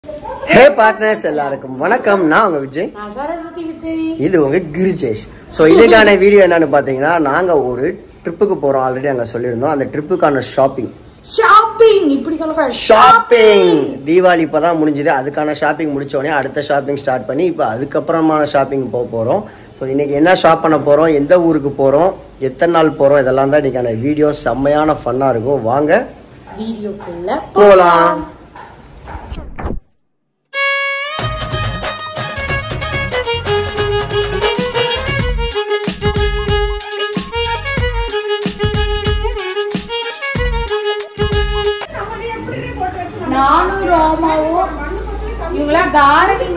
ஹே partners எல்லாருக்கும் வணக்கம் நான் உங்க விஜய் நான் சரஸ்வதி விஜய் இது உங்க கிரிஜேஷ் ஸோ இதுக்கான வீடியோ என்னன்னு பார்த்தீங்கன்னா நாங்க ஒரு ட்ரிப்புக்கு போறோம் ஆல்ரெடி அங்க சொல்லியிருந்தோம் அந்த ட்ரிப்புக்கான ஷாப்பிங் ஷாப்பிங் இப்படி சொல்லக்கூடாது ஷாப்பிங் தீபாவளி இப்பதான் முடிஞ்சுது அதுக்கான ஷாப்பிங் முடிச்ச உடனே அடுத்த ஷாப்பிங் ஸ்டார்ட் பண்ணி இப்போ அதுக்கப்புறமான ஷாப்பிங் போக போறோம் ஸோ இன்னைக்கு என்ன ஷாப் பண்ண போறோம் எந்த ஊருக்கு போறோம் எத்தனை நாள் போறோம் இதெல்லாம் தான் இன்னைக்கான வீடியோ செம்மையான ஃபன்னா இருக்கும் வாங்க வீடியோக்குள்ள போலாம் நானும் ரோமாவும் இவங்களா கார்டனிங்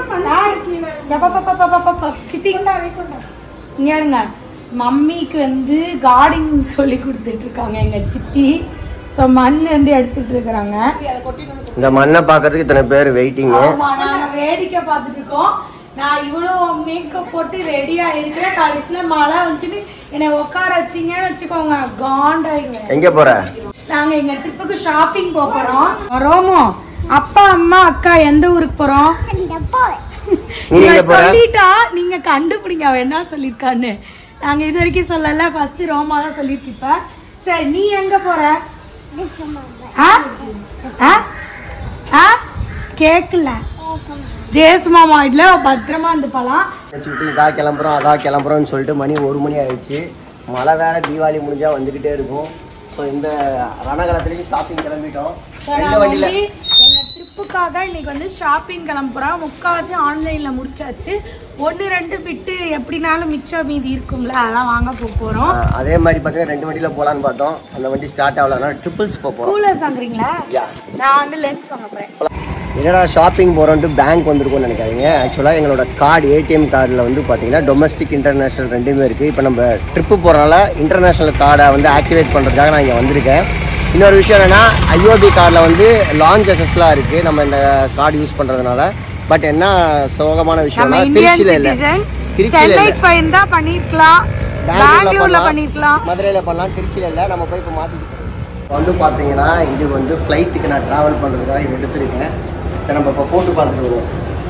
சித்தி இங்க இருங்க மம்மிக்கு வந்து கார்டனிங் சொல்லி கொடுத்துட்டு இருக்காங்க எங்க சித்தி ஸோ மண் வந்து எடுத்துட்டு இருக்கிறாங்க இந்த மண்ணை பார்க்கறதுக்கு இத்தனை பேர் வெயிட்டிங்கு ஆமா நாங்க வேடிக்கை பார்த்துட்டு இருக்கோம் நான் இவ்வளோ மேக்கப் போட்டு ரெடியா இருக்கிறேன் கடைசியில மழை வந்துச்சுன்னு என்னை உட்கார வச்சிங்கன்னு வச்சுக்கோங்க காண்டாயிருவேன் எங்க போற நாங்க எங்க ட்ரிப்புக்கு ஷாப்பிங் போக போறோம் ரோமோ அப்பா அம்மா அக்கா எந்த ஊருக்கு போறோம் நீ எங்க இவன் போற சொல்லிட்டா நீங்க கண்டுபிடிங்க அவ என்ன சொல்லிருக்கான்னு நாங்க இது வரைக்கும் சொல்லல ஃபர்ஸ்ட் ரோமா தான் சொல்லிருக்கிப்ப சரி நீ எங்க போற ஆ? ஆ? ஆ? கேக்கல ஜேசு மாமா இல்ல பத்திரமா இருந்து போலாம் வச்சுக்கிட்டு இதா கிளம்புறோம் அதா கிளம்புறோம்னு சொல்லிட்டு மணி ஒரு மணி ஆயிடுச்சு மழை வேற தீபாவளி முடிஞ்சா வந்துகிட்டே இருக்கும் ஸோ இந்த ரணகலத்துலேயும் ஷாப்பிங் கிளம்பிட்டோம் ரெண்டு வண்டியில எங்க ட்ரிப்புக்காக இன்னைக்கு வந்து ஷாப்பிங் கிளம்புறோம் முக்காவாசி ஆன்லைன்ல முடிச்சாச்சு ஒன்று ரெண்டு விட்டு எப்படினாலும் மிச்சம் மீதி இருக்கும்ல அதெல்லாம் வாங்க போக போறோம் ஆ, அதே மாதிரி பார்த்தீங்கன்னா ரெண்டு வண்டியில போகலான்னு பார்த்தோம் அந்த வண்டி ஸ்டார்ட் ஆகலன்னா ட்ரிபிள்ஸ் போக போகிறோம் கூலர்ஸ் வாங்குறீங்களா யா நான் வந்து லென்ஸ் வாங்க போறேன் என்னடா ஷாப்பிங் போகிறோன்ட்டு பேங்க் வந்திருக்கும்னு நினைக்காதீங்க ஆக்சுவலாக எங்களோட கார்டு ஏடிஎம் கார்டில் வந்து பார்த்தீங்கன்னா டொமஸ்டிக் இன்டர்நேஷனல் ரெண்டுமே இருக்குது இப்போ நம்ம ட்ரிப்பு போகிறனால இன்டர்நேஷனல் கார்டை வந்து ஆக்டிவேட் பண்ணுறதுக்காக நான் இங்கே வந்திருக்கேன் இன்னொரு விஷயம் என்னென்னா ஐஓபி கார்டில் வந்து லான்ச் அசஸ்லாம் இருக்குது நம்ம இந்த கார்டு யூஸ் பண்ணுறதுனால பட் என்ன சோகமான விஷயம்னா திருச்சியில் இல்லை திருச்சியில் இல்லை போயிருந்தா பண்ணிருக்கலாம் பெங்களூர்ல பண்ணிருக்கலாம் மதுரையில பண்ணலாம் திருச்சியில இல்ல நம்ம போய் இப்போ மாத்திட்டு இப்போ வந்து பாத்தீங்கன்னா இது வந்து ஃப்ளைட்டுக்கு நான் டிராவல் பண்றதுக்காக இது எடுத்திருக்கேன் இதை நம்ம இப்போ போட்டு பார்த்துட்டு வருவோம்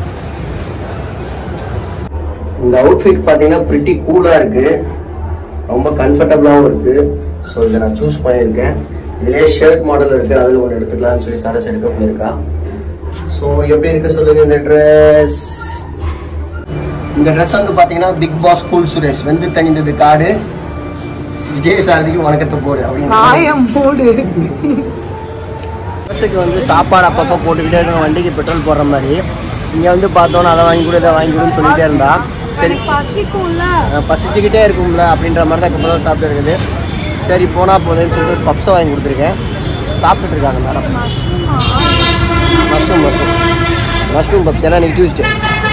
இந்த அவுட்ஃபிட் பார்த்தீங்கன்னா பிரிட்டி கூலாக இருக்கு ரொம்ப கம்ஃபர்டபுளாகவும் இருக்கு ஸோ இதை நான் சூஸ் பண்ணியிருக்கேன் இதுலேயே ஷர்ட் மாடல் இருக்கு அதில் ஒன்று எடுத்துக்கலாம்னு சொல்லி சரஸ் எடுக்க போயிருக்கா ஸோ எப்படி இருக்கு சொல்லுங்க இந்த ட்ரெஸ் இந்த ட்ரெஸ் வந்து பார்த்தீங்கன்னா பிக் பாஸ் கூல் சுரேஷ் வெந்து தணிந்தது காடு விஜய் சாரதிக்கு வணக்கத்தை போடு அப்படின்னு காயம் போடு பஸ்ஸுக்கு வந்து சாப்பாடு அப்பப்போ போட்டுக்கிட்டே இருக்கணும் வண்டிக்கு பெட்ரோல் போடுற மாதிரி இங்கே வந்து பார்த்தோன்னா அதை வாங்கி கொடு இதை வாங்கி கொடுன்னு சொல்லிட்டே இருந்தா சரி பசிக்கும்ல அஹ் பசிச்சுக்கிட்டே இருக்கும்ல அப்படின்ற மாதிரி தான் இப்போ தான் சாப்பிட்டு இருக்குது சரி போனால் போதுன்னு சொல்லிட்டு ஒரு பப்ஸை வாங்கி கொடுத்துருக்கேன் சாப்பிட்டுட்டு இருக்காங்க madam mushroom mushroom mushroom puffs ஏன்னா இன்னைக்கு டியூஸ்டே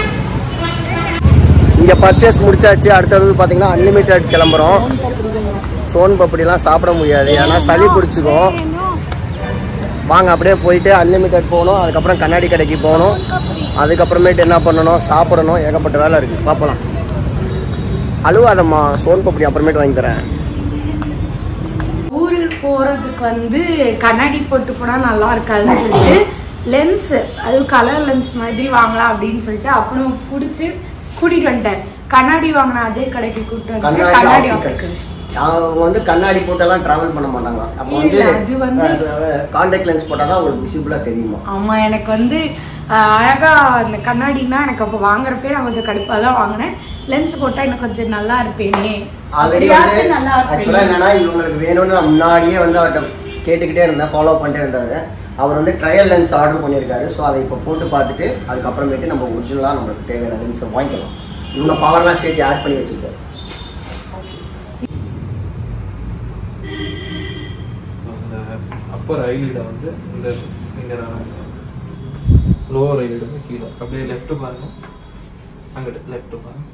இங்கே பர்ச்சேஸ் முடிச்சாச்சு அடுத்தது பார்த்தீங்கன்னா அன்லிமிட்டெட் கிளம்புறோம் சோன் பப்படிலாம் சாப்பிட முடியாது ஏன்னா சளி பிடிச்சிக்கும் வாங்க அப்படியே போயிட்டு அன்லிமிட்டெட் போகணும் அதுக்கப்புறம் கண்ணாடி கடைக்கு போகணும் அதுக்கப்புறமேட்டு என்ன பண்ணணும் சாப்பிடணும் ஏகப்பட்ட வேலை இருக்குது பார்ப்பலாம் அழுவாதம்மா சோன் பப்படி அப்புறமேட்டு வாங்கி தரேன் ஊருக்கு போறதுக்கு வந்து கண்ணாடி போட்டு போனா நல்லா இருக்காதுன்னு சொல்லிட்டு லென்ஸ் அது கலர் லென்ஸ் மாதிரி வாங்கலாம் அப்படின்னு சொல்லிட்டு அப்புறம் பிடிச்சி கூட்டிட்டு வந்துட்டேன் கண்ணாடி வாங்கின அதே கடைக்கு கூட்டிட்டு வந்து கண்ணாடி கண்ணாடி ஆப்டிகல்ஸ் opticals. அவங்க வந்து கண்ணாடி போட்டெல்லாம் டிராவல் பண்ண மாட்டாங்க அப்போ வந்து இல்ல, அது வந்து- கான்டாக்ட் லென்ஸ் போட்டால் தான் உங்களுக்கு விசிபிளாக தெரியுமா ஆமா எனக்கு வந்து ஆஹ், அழகா அந்த கண்ணாடினா எனக்கு அப்போ வாங்குறப்பே நான் கொஞ்சம் கடுப்பா தான் வாங்கினேன் லென்ஸ் போட்டா எனக்கு கொஞ்சம் நல்லா இருப்பேனே ஆல்ரெடி வந்து அப்படியாச்சும் நல்லா ஆக்சுவலாக இருப்பேனே என்னன்னா இவங்களுக்கு வேணும்னு நான் முன்னாடியே வந்து அவர்கிட்ட கேட்டுக்கிட்டே இருந்தேன் ஃபாலோ பண்ணிட்டே இருந்தாரு அவர் வந்து ட்ரையல் லென்ஸ் ஆர்டர் பண்ணியிருக்காரு ஸோ அதை இப்போ போட்டு பார்த்துட்டு அதுக்கப்புறமேட்டு நம்ம ஒரிஜினலாக நம்மளுக்கு தேவையான லென்ஸை வாங்கிக்கலாம் இவங்க பவர்லாம் சேர்த்து ஆட் பண்ணி வச்சுருக்காரு அந்த அப்பர் ஐலீடை வந்து இந்த இந்த லோவர் ஐலீடு வந்து கீழே அப்படியே லெஃப்ட் பாருங்க அங்கிட்டு லெஃப்ட் பாருங்க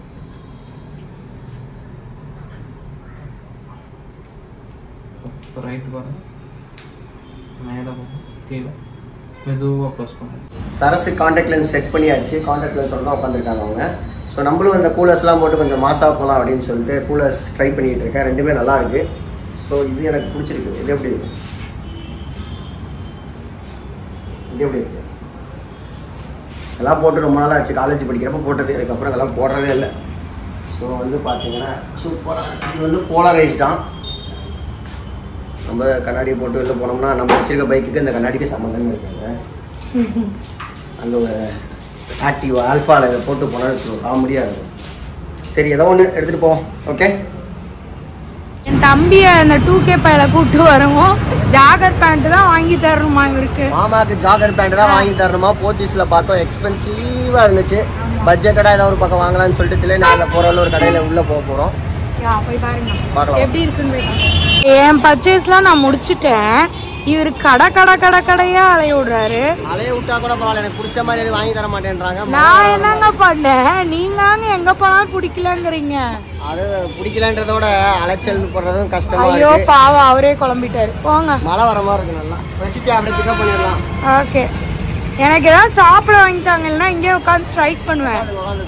இப்போ ரைட் பாருங்க மேலே பாருங்க கீழே மெதுவாக ப்ளஸ் பண்ணுங்க சரசு காண்டாக்ட் லென்ஸ் செட் பண்ணியாச்சு காண்டாக்ட் லென்ஸோட தான் உட்காந்துருக்காங்க அவங்க ஸோ நம்மளும் இந்த கூலர்ஸ்லாம் போட்டு கொஞ்சம் மாசாக போகலாம் அப்படின்னு சொல்லிட்டு கூலர்ஸ் ட்ரை பண்ணிட்டு இருக்கேன் ரெண்டுமே நல்லா இருக்கு ஸோ இது எனக்கு பிடிச்சிருக்கு இது எப்படி இருக்கு இது எப்படி இருக்கு இதெல்லாம் போட்டு ரொம்ப நாள் ஆச்சு காலேஜ் படிக்கிறப்ப போட்டது அதுக்கப்புறம் இதெல்லாம் போடுறதே இல்லை ஸோ வந்து பார்த்தீங்கன்னா சூப்பராக இது வந்து போலரைஸ் தான் நம்ம கண்ணாடியை போட்டு வெளில போனோம்னா நம்ம வச்சிருக்க பைக்குக்கு இந்த கண்ணாடிக்கு சம்மந்தம் இருக்குங்க அந்த ஒரு ஆக்டிவ் ஆல்ஃபாவில் இதை போட்டு போனால் காமெடியாக இருக்கும் சரி ஏதோ ஒன்று எடுத்துகிட்டு போவோம் ஓகே என் தம்பியை அந்த டூ கே பையில கூப்பிட்டு வரவும் ஜாகர் பேண்ட் தான் வாங்கி தரணுமா இவருக்கு மாமாக்கு ஜாகர் பேண்ட் தான் வாங்கி தரணுமா போத்தீஸில் பார்த்தோம் எக்ஸ்பென்சிவாக இருந்துச்சு பட்ஜெட்டடாக ஏதாவது ஒரு பக்கம் வாங்கலாம்னு சொல்லிட்டு தில்லைநாளில் போகிற ஒரு கடையில் உள்ளே போக போகிறோம் யா, போய் பாருங்க பார்க்கலாம். எப்படி இருக்குன்னு போய் பாருங்க. என் பர்ச்சேஸ்லாம் நான் முடிச்சிட்டேன் இவர் கடை கடை கடை கடையா அலைய விடுறாரு அலைய விட்டா கூட பரவாயில்ல எனக்கு பிடிச்ச மாதிரி எதுவும் வாங்கி தர மாட்டேன்றாங்க நான் என்னங்க பண்ணேன் நீங்க எங்க போனாலும் பிடிக்கலங்கிறீங்க அது பிடிக்கலன்றத விட அலைச்சல் போடுறதும் கஷ்டமா ஐயோ இருக்கு பாவம் அவரே குழம்பிட்டாரு போங்க மழை வர மாதிரி இருக்கு நல்லா ரசித்து அப்படியே பிக்கப் பண்ணிடலாம் ஓகே எனக்கு ஏதாவது சாப்பிட வாங்கி தாங்க இல்லைன்னா இங்கே உட்காந்து ஸ்ட்ரைக் பண்ணுவேன்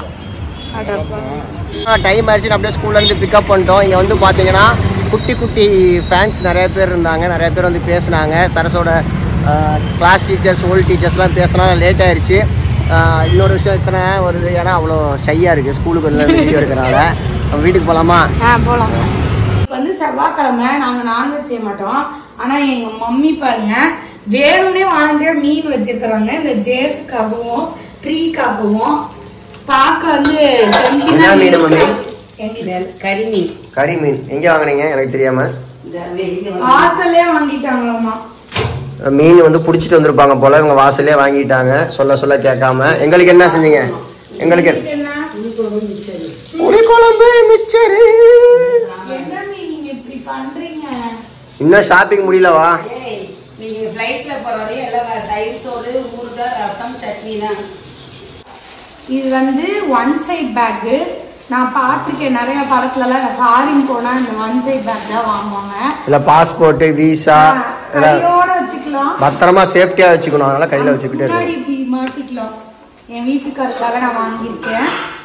அட டைம் ஆயிடுச்சு அப்படியே ஸ்கூல்ல இருந்து பிக்கப் பண்ணிட்டோம் இங்க வந்து பாத்தீங்கன்னா குட்டி குட்டி ஃபேன்ஸ் நிறைய பேர் இருந்தாங்க நிறைய பேர் வந்து பேசுனாங்க சரஸோட கிளாஸ் டீச்சர்ஸ் ஓல்டு டீச்சர்ஸ்லாம் பேசினால லேட் ஆயிடுச்சு ஆஹ் இன்னொரு விஷயம் இத்தனை வருது ஏன்னா அவ்வளோ ஷையாக இருக்குது ஸ்கூலுக்கு வந்து வீடியோ எடுக்கிறனால நம்ம வீட்டுக்கு போகலாமா ஆ போலாம் வந்து செவ்வாய்க்கிழமை நாங்க நான்வெஜ் செய்ய மாட்டோம் ஆனா எங்க மம்மி பாருங்க வேணும்னே வாங்கிய மீன் வச்சிருக்கிறாங்க இந்த ஜேஸுக்காகவும் ப்ரீக்காகவும் பார்க்க வந்து என்ன மீன் மம்மி கறி மீன் கறி மீன் எங்கே வாங்குனீங்க எனக்கு தெரியாம இந்த வெளிய வாசல்லே வாங்கிட்டாங்களாமா மீன் வந்து பிடிச்சிட்டு வந்திருப்பாங்க போல இவங்க வாசலே வாங்கிட்டாங்க சொல்ல சொல்ல கேட்காம எங்களுக்கு என்ன செஞ்சீங்க எங்களுக்கு என்ன புளிக்குழம்பு மிச்சரு என்ன மீன் நீங்க இப்படி பண்றீங்க இன்னும் ஷாப்பிங் முடியலவா ஏய், நீங்க ஃப்ளைட்ல போறவரையும் எல்லாம் தயிர் சோறு ஊறுகாய் ரசம் சட்னி தான் இது வந்து ஒன் சைட் பேக்கு நான் பார்த்துருக்கேன் நிறைய படத்துலலாம் இந்த ஃபாரின் போனா இந்த ஒன் சைட் பேக் தான் வாங்குவாங்க இல்ல பாஸ்போர்ட் விசா எல்லாம் கையோட வச்சுக்கலாம் பத்திரமா சேஃப்டியா வச்சுக்கணும் அதனால கையில வச்சுக்கிட்டே முன்னாடி இருக்கும் இப்படி மாட்டிக்கலாம் என் வீட்டுக்காரருக்காக நான் வாங்கியிருக்கேன்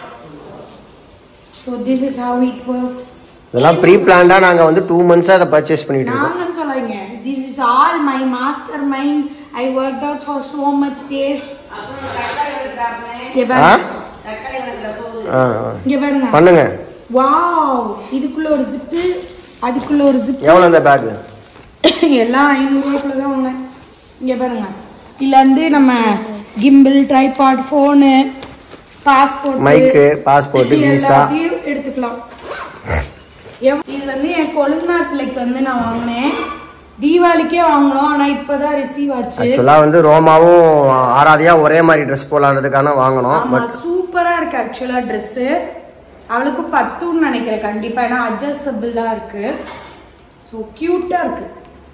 so this is how it works இதெல்லாம் ப்ரீ பிளான்டா நாங்க வந்து டூ மந்த்ஸா அதை பர்ச்சேஸ் பண்ணிட்டு இருக்கோம் நாங்கன்னு சொல்லாதீங்க this is all my mastermind I work out for so much days இங்க ஆ? பாருங்க ஆ, ஆ. இங்க பாருங்க பண்ணுங்க வாவ் இதுக்குள்ள ஒரு ஜிப்பு அதுக்குள்ள ஒரு ஜிப் எவ்வளவு இந்த பேக் எல்லாம் ஐநூறுரூவாக்குள்ள தான் வாங்கினேன் இங்கே பாருங்க இதுல இருந்து நம்ம கிம்பிள் ட்ரைபாட் ஃபோனு பாஸ்போர்ட் மைக்கு பாஸ்போர்ட் விசா எடுத்துக்கலாம் எவ்- இது வந்து என் கொழுந்தனார் பிள்ளைக்கு வந்து நான் வாங்கினேன் தீபாவளிக்கே வாங்கினோம் ஆனா இப்பதான் ரிசீவ் ஆச்சு ஆக்சுவலா வந்து ரோமாவும் ஆராதியா ஒரே மாதிரி ட்ரெஸ் போலான்றதுக்கான வாங்கணும் ஆமா பட் சூப்பரா இருக்கு ஆக்சுவலா Dress அவளுக்கு பத்துன்னு நினைக்கிறேன் கண்டிப்பா ஏன்னா அட்ஜஸ்டபிளா இருக்கு ஸோ கியூட்டா இருக்கு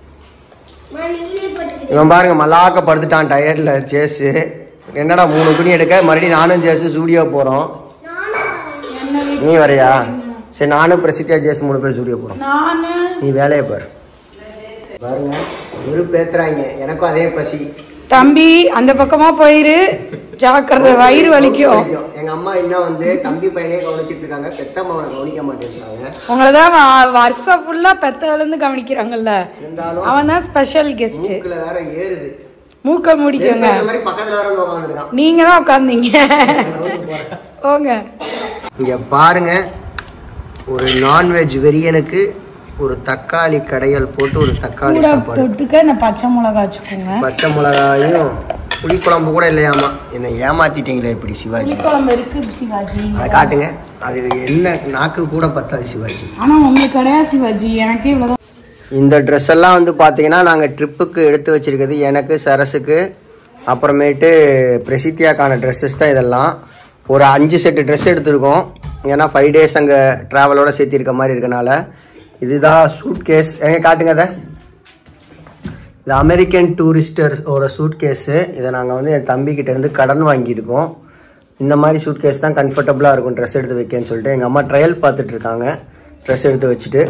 இவன் பாருங்க மல்லாக்க படுத்துட்டான் டயர்ட்ல ஜேசு என்னடா மூணு துணி எடுக்க மறுபடியும் நானும் ஜேசு ஸ்டூடியோ போறோம் என்ன நீ வரையா சரி நானும் பிரசித்தியா ஜேஸ் மூணு பேர் ஸ்டூடியோ போறோம் நானு நீ வேலையை பாரு பாருங்க ஒரு பேத்துறாங்க எனக்கும் அதே பசி தம்பி அந்த பக்கமா போயிரு ஜாக்கிரதை வயிறு வலிக்கும் எங்க அம்மா இன்னும் வந்து தம்பி பையனே கவனிச்சிட்டு இருக்காங்க பெத்தம்மா அவனை கவனிக்க மாட்டேங்கிறாங்க உங்களை தான் வ- வருஷம் ஃபுல்லா பெத்ததுல இருந்து கவனிக்கிறாங்கல்ல இருந்தாலும் அவன் தான் ஸ்பெஷல் கெஸ்ட் மூக்குல வேற ஏறுது மூக்க மூடிக்கோங்க இந்த மாதிரி பக்கத்துல வேற வந்து உட்காந்துருக்கான் நீங்க தான் உட்காந்தீங்க போங்க இங்க பாருங்க ஒரு நான்வெஜ் வெறியனுக்கு ஒரு தக்காளி கடையல் போட்டு ஒரு தக்காளி கூட சாப்பாடு தொட்டுக்க இந்த பச்சை மிளகா வச்சுக்கோங்க பச்சை மிளகாயும் புளிக்குழம்பு கூட இல்லையாமா என்னை ஏமாத்திட்டீங்களே இப்படி சிவாஜி புளிக்குழம்பு இருக்கு சிவாஜி அதை காட்டுங்க அது என்ன நாக்கு கூட பத்தாது சிவாஜி ஆனா உங்களுக்கு கிடையாது சிவாஜி எனக்கே இவ்வளவுதான் இந்த ட்ரெஸ் எல்லாம் வந்து பார்த்தீங்கன்னா நாங்கள் ட்ரிப்புக்கு எடுத்து வச்சிருக்கிறது எனக்கு சரஸுக்கு அப்புறமேட்டு பிரசித்தியாக்கான ட்ரெஸ்ஸஸ் தான் இதெல்லாம் ஒரு அஞ்சு செட்டு ட்ரெஸ் எடுத்திருக்கோம் ஏன்னா ஃபைவ் டேஸ் அங்கே ட்ராவலோட சேர்த்து இருக்க மாதிரி இருக்கனால இதுதான் சூட் கேஸ் எங்க காட்டுங்க அதை இது அமெரிக்கன் டூரிஸ்டர்ஸ் ஒரு சூட் கேஸு இதை நாங்கள் வந்து என் தம்பிக்கிட்ட இருந்து கடன் வாங்கியிருக்கோம் இந்த மாதிரி சூட் கேஸ் தான் கம்ஃபர்டபுளாக இருக்கும் ட்ரெஸ் எடுத்து வைக்கன்னு சொல்லிட்டு எங்கள் அம்மா ட்ரையல் பார்த்துட்டு இருக்காங்க ட்ரெஸ் எடுத்து வச்சுட்டு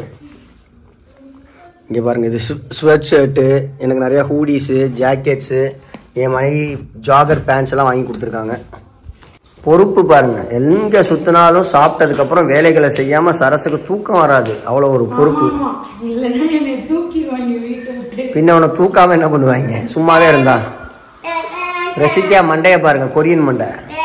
இங்கே பாருங்க இது ஸ்வெட் ஷர்ட்டு எனக்கு நிறைய ஹூடிஸு ஜாக்கெட்ஸு என் மனைவி ஜாகர் பேண்ட்ஸ் எல்லாம் வாங்கி கொடுத்துருக்காங்க பொறுப்பு பாருங்க எங்க சுத்தினாலும் சாப்பிட்டதுக்கு அப்புறம் வேலைகளை செய்யாம சரசுக்கு தூக்கம் வராது அவ்வளோ ஒரு பொறுப்பு ஆமா இல்லைன்னா என்னை தூக்கிடுவாங்க வீட்டை விட்டு பின்ன அவனை தூக்காம என்ன பண்ணுவாங்க சும்மாவே இருந்தா ரசித்தியா மண்டைய பாருங்க கொரியன் மண்டை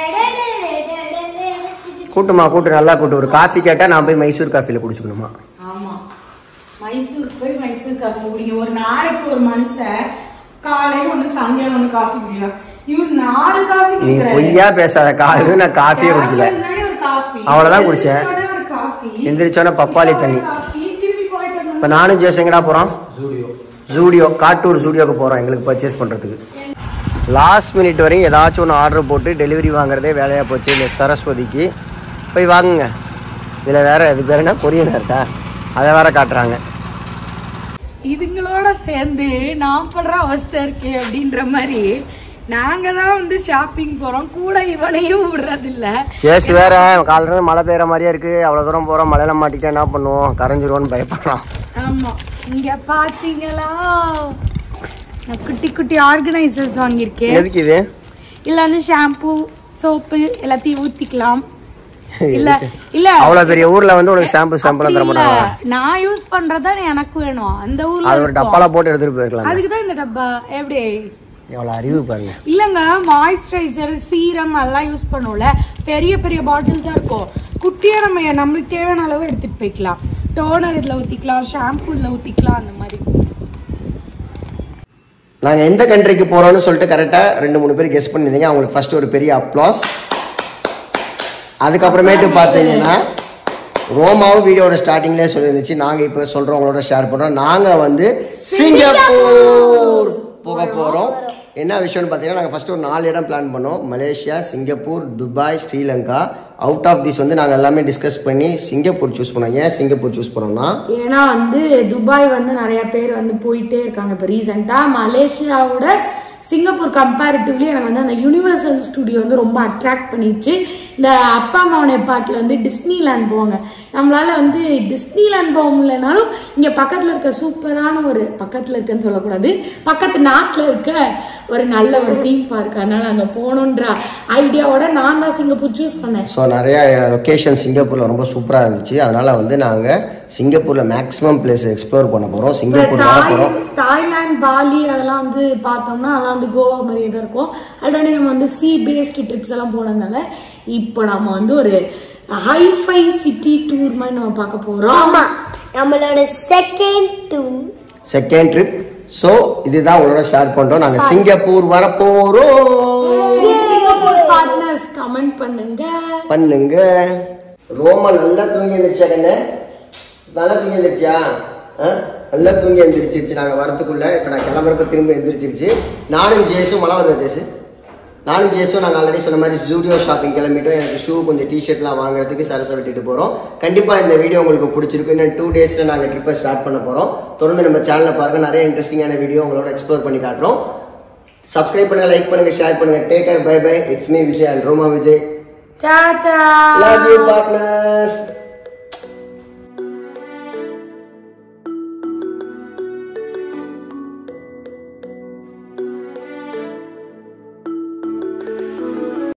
கூட்டுமா கூட்டு நல்லா கூட்டு ஒரு காஃபி கேட்டா நான் போய் மைசூர் காஃபில குடிச்சுக்கணுமா ஆமா மைசூருக்கு போய் மைசூர் காஃபி குடிங்க ஒரு நாளைக்கு ஒரு மனுஷன் காலையில ஒண்ணு சாயங்காலம் ஒண்ணு காஃபி குடிக்கலாம் இவர் நாலு காஃபி நீ குடிக்கிறாரு பொய்யா பேசாத காலையில நான் காஃபியே குடிக்கல முன்னாடி ஒரு காஃபி அவ்வளவுதான் குடிச்சேன். எந்திரிச்ச உடனே ஒரு காஃபி எந்திரிச்சோன்னே பப்பாளி தண்ணி காஃபி திருப்பி போயிட்டு வரணும். இப்ப நானும் ஜேஸ் எங்கடா போறோம் ஜூடியோ ஜூடியோ காட்டூர் ஜூடியோக்கு போறோம் எங்களுக்கு பர்ச்சேஸ் பண்றதுக்கு லாஸ்ட் மினிட் வரையும் ஏதாச்சும் ஒன்று ஆர்டர் போட்டு டெலிவரி வாங்குறதே வேலையா போச்சு இந்த சரஸ்வதிக்கு போய் வாங்குங்க இதுல வேற இது பேர் என்ன கொரியன் இருக்கா அதை வேற காட்டுறாங்க இதுங்களோட சேர்ந்து நான் படுற அவஸ்தை இருக்கே அப்படின்ற மாதிரி நாங்க தான் வந்து ஷாப்பிங் போறோம் கூட இவனையும் விடுறதில்ல கேஸ் வேற காலையில இருந்து மழை பெய்யற மாதிரியே இருக்கு அவ்வளவு தூரம் போறோம் மழையில மாட்டிட்டா என்ன பண்ணுவோம் கரைஞ்சிருவோம்னு பயப்படுறான் ஆமா இங்க பாத்தீங்களா நான் குட்டி குட்டி ஆர்கனைசர்ஸ் வாங்கியிருக்கேன் எதுக்கு இது இல்ல வந்து ஷாம்பு சோப்பு எல்லாத்தையும் ஊத்திக்கலாம் இல்ல இல்ல அவ்வளவு பெரிய ஊர்ல வந்து உனக்கு ஷாம்பு ஷாம்புலாம் தர அப்படி இல்ல. மாட்டாங்க நான் யூஸ் பண்றதா எனக்கு வேணும் அந்த ஊர்ல அது ஒரு இருக்கும். டப்பால போட்டு எடுத்துட்டு போயிருக்கலாம் அதுக்கு தான் இந்த டப்பா எப்படி எவ்வளவு அறிவு பாருங்க இல்லைங்க மாய்ஸ்சரைசர் சீரம் எல்லாம் யூஸ் பண்ணுவோம்ல பெரிய பெரிய பாட்டில்ஸா இருக்கும் குட்டியா நம்ம நம்மளுக்கு தேவையான அளவு எடுத்துட்டு போய்க்கலாம் டோனர் இதுல ஊத்திக்கலாம் ஷாம்பு இதுல ஊத்திக்கலாம் அந்த மாதிரி நாங்க எந்த கண்ட்ரிக்கு போறோம்னு சொல்லிட்டு கரெக்டா ரெண்டு மூணு பேர் கெஸ் பண்ணிருந்தீங்க அவங்களுக்கு ஃபர்ஸ்ட் ஒரு பெரிய அப்ளாஸ் அதுக்கப்புறமேட்டு பார்த்தீங்கன்னா ரோமாவும் வீடியோட ஸ்டார்டிங்லேயே சொல்லியிருந்துச்சு நாங்கள் இப்போ சொல்கிறவங்களோட ஷேர் பண்ணுறோம் நாங்கள் வந்து சிங்கப்பூர் போக போகிறோம் என்ன விஷயம்னு பார்த்தீங்கன்னா நாங்கள் ஃபஸ்ட்டு ஒரு நாலு இடம் பிளான் பண்ணோம் Malaysia Singapore Dubai Sri Lanka out of this வந்து நாங்கள் எல்லாமே டிஸ்கஸ் பண்ணி சிங்கப்பூர் சூஸ் பண்ணோம் ஏன் சிங்கப்பூர் சூஸ் பண்ணோம்னா ஏன்னா வந்து துபாய் வந்து நிறைய பேர் வந்து போயிட்டே இருக்காங்க இப்போ ரீசெண்டாக மலேசியாவோட சிங்கப்பூர் கம்பேரிட்டிவ்லி எனக்கு வந்து அந்த யூனிவர்சல் ஸ்டுடியோ வந்து ரொம்ப அட்ராக்ட் பண்ணிடுச்சு இந்த அப்பா அம்மாவுடைய பாட்டில் வந்து டிஸ்னி லேண்ட் போவாங்க நம்மளால வந்து டிஸ்னி லேண்ட் போக முடியலனாலும் இங்கே பக்கத்தில் இருக்க சூப்பரான ஒரு பக்கத்தில் இருக்குன்னு சொல்லக்கூடாது பக்கத்து நாட்டில் இருக்க ஒரு நல்ல ஒரு தீம் பார்க் அதனால அங்கே போகணுன்ற ஐடியாவோட நான் தான் சிங்கப்பூர் சூஸ் பண்ணேன் ஸோ நிறைய லொக்கேஷன் சிங்கப்பூரில் ரொம்ப சூப்பராக இருந்துச்சு அதனால் வந்து நாங்கள் சிங்கப்பூரில் மேக்ஸிமம் பிளேஸ் எக்ஸ்ப்ளோர் பண்ண போகிறோம் சிங்கப்பூர் வர தாய் போகிறோம் தாய்லாந்து பாலி அதெல்லாம் வந்து பார்த்தோம்னா அதெல்லாம் வந்து கோவா மாதிரியே தான் இருக்கும் ஆல்ரெடி நம்ம வந்து சி பேஸ்டு ட்ரிப்ஸ் எல்லாம் போனதுனால இப்போ நம்ம வந்து ஒரு ஹைஃபை சிட்டி டூர் மாதிரி நம்ம பார்க்க போறோம் ஆமா நம்மளோட second tour second trip so இதுதான் உங்களோட ஷேர் பண்ணுறோம் நாங்கள் சிங்கப்பூர் வர போகிறோம் சிங்கப்பூர் பார்ட்னர்ஸ் கமெண்ட் பண்ணுங்க பண்ணுங்க ரோமா நல்லா தூங்கி எழுந்திரிச்சா கண்ணு நல்லா தூங்கி எழுந்திரிச்சியா ஆ? நல்லா தூங்கி எழுந்திரிச்சிருச்சு நாங்கள் வரத்துக்குள்ள இப்போ நான் கிளம்புறப்ப திரும்ப எழுந்திரிச்சிருச்சு நானும் ஜேஸும் மழை வருதா ஜேசு நானும் ஜேஸும் நாங்கள் ஆல்ரெடி சொன்ன மாதிரி ஜூடியோ ஷாப்பிங் கிளம்பிட்டோம் எனக்கு ஷூ கொஞ்சம் டிஷர்ட்லாம் வாங்குறதுக்கு சரச விட்டுட்டு போகிறோம் கண்டிப்பாக இந்த வீடியோ உங்களுக்கு பிடிச்சிருக்கு இன்னும் டூ டேஸில் நாங்கள் ட்ரிப்பை ஸ்டார்ட் பண்ண போகிறோம் தொடர்ந்து நம்ம சேனலில் பாருங்கள் நிறைய இன்ட்ரெஸ்டிங்கான வீடியோ உங்களோட எக்ஸ்ப்ளோர் பண்ணி காட்டுறோம் சப்ஸ்கிரைப் பண்ணுங்கள் லைக் பண்ணுங்கள் ஷேர் பண்ணுங்கள் take care bye bye it's me Vijay and Roma Vijay டாடா Love you, partners.